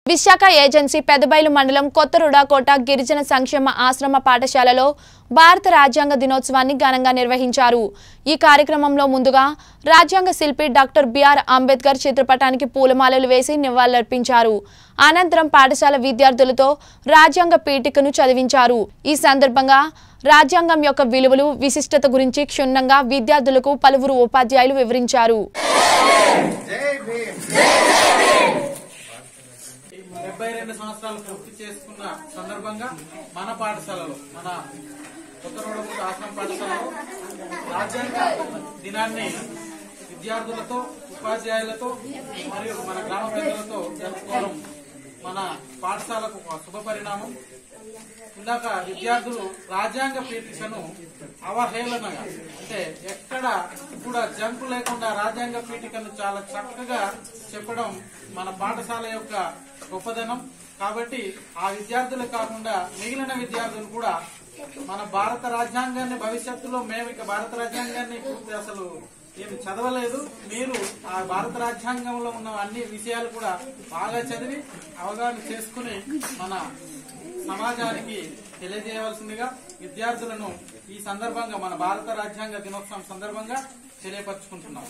Visakha agency Pedabailu మండలం కొత్తరుడాకోట గిరిజన సంక్షేమ ఆశ్రమ పాఠశాలలో భారత రాజ్యాంగ దినోత్సవాన్ని ఘనంగా నిర్వహించారు ఈ కార్యక్రమంలో ముందుగా రాజ్యాంగ శిల్పి డాక్టర్ బిఆర్ అంబేద్కర్ చిత్రపటానికి పూలమాలలు వేసి నివాళులర్పించారు అనంతరం పాఠశాల విద్యార్థులతో రాజ్యాంగ పీఠికను చదివించారు ఈ సందర్భంగా రాజ్యాంగం యొక్క విలువలు విశిష్టత గురించి క్షుణ్ణంగా విద్యార్థులకు పలువురు ఉపాధ్యాయులు వివరించారు డెబ్బై రెండు సంవత్సరాలు పూర్తి చేసుకున్న సందర్భంగా మన పాఠశాలలో మన కొత్తరోడపూట ఆశ్రమ పాఠశాలలో రాజ్యాంగ దినాన్ని విద్యార్థులతో ఉపాధ్యాయులతో మరియు మన గ్రామ ప్రజలతో జరుపుకోవడం మన పాఠశాలకు ఒక శుభ పరిణామం ఇందాక విద్యార్థులు రాజ్యాంగ పీఠికను అవహేళనగా అంటే ఎక్కడ కూడా జంకు లేకుండా రాజ్యాంగ పీఠికను చాలా చక్కగా చెప్పడం మన పాఠశాల యొక్క గొప్పదనం కాబట్టి ఆ విద్యార్థులే కాకుండా మిగిలిన విద్యార్థులు కూడా మన భారత రాజ్యాంగాన్ని భవిష్యత్తులో మేము ఇక భారత రాజ్యాంగాన్ని పూర్తి అసలు ఏమి చదవలేదు మీరు ఆ భారత రాజ్యాంగంలో ఉన్న అన్ని విషయాలు కూడా బాగా చదివి అవగాహన చేసుకుని మన సమాజానికి తెలియజేయవలసిందిగా విద్యార్థులను ఈ సందర్భంగా మన భారత రాజ్యాంగ దినోత్సవం సందర్భంగా తెలియపరుచుకుంటున్నాం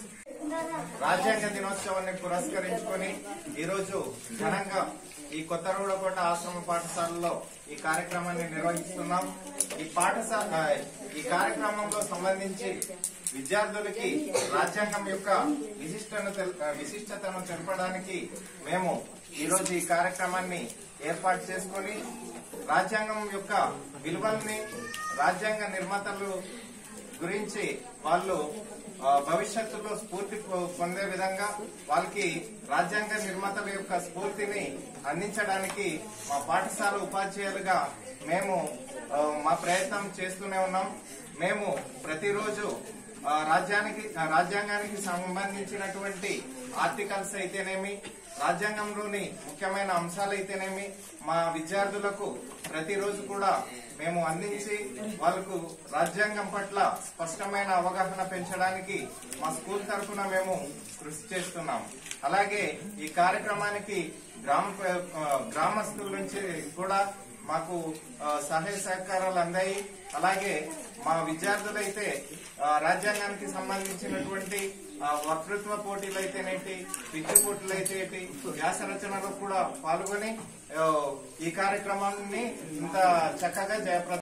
రాజ్యాంగ దినోత్సవాన్ని పురస్కరించుకొని ఈరోజు ఘనంగా ఈ కొత్త రూడకోట ఆశ్రమ పాఠశాలలో ఈ కార్యక్రమాన్ని నిర్వహిస్తున్నాం ఈ పాఠశాల ఈ కార్యక్రమంలో సంబంధించి విద్యార్థులకి రాజ్యాంగం యొక్క విశిష్టను తెల్- విశిష్టతను తెలపడానికి మేము ఈరోజు ఈ కార్యక్రమాన్ని ఏర్పాటు చేసుకొని రాజ్యాంగం యొక్క విలువల్ని రాజ్యాంగ నిర్మాతలు గురించి వాళ్ళు ఆ, భవిష్యత్తులో స్ఫూర్తి పొ- పొందే విధంగా వాళ్ళకి రాజ్యాంగ నిర్మాతల యొక్క స్ఫూర్తిని అందించడానికి మా పాఠశాల ఉపాధ్యాయులుగా మేము ఆ, మా ప్రయత్నం చేస్తూనే ఉన్నాం మేము ప్రతిరోజు ఆ, రాజ్యానికి ఆ, రాజ్యాంగానికి సంబంధించినటువంటి ఆర్టికల్స్ అయితేనేమి రాజ్యాంగంలోని ముఖ్యమైన అంశాలు అయితేనేమి మా విద్యార్థులకు ప్రతిరోజు కూడా మేము అందించి వాళ్ళకు రాజ్యాంగం పట్ల స్పష్టమైన అవగాహన పెంచడానికి మా స్కూల్ తరఫున మేము కృషి చేస్తున్నాం అలాగే ఈ కార్యక్రమానికి గ్రామ ప్ర- ఆ, గ్రామస్తుల నుంచి కూడా మాకు ఆ, సహాయ సహకారాలు అందాయి అలాగే మా విద్యార్థులైతే ఆ, రాజ్యాంగానికి సంబంధించినటువంటి ఆ, వక్తృత్వ పోటీలు అయితేనేంటి పిచ్చి పోటీలు అయితే ఏంటి, వ్యాస రచనలో కూడా పాల్గొని ఆ, ఈ కార్యక్రమాన్ని ఇంత చక్కగా జయప్రద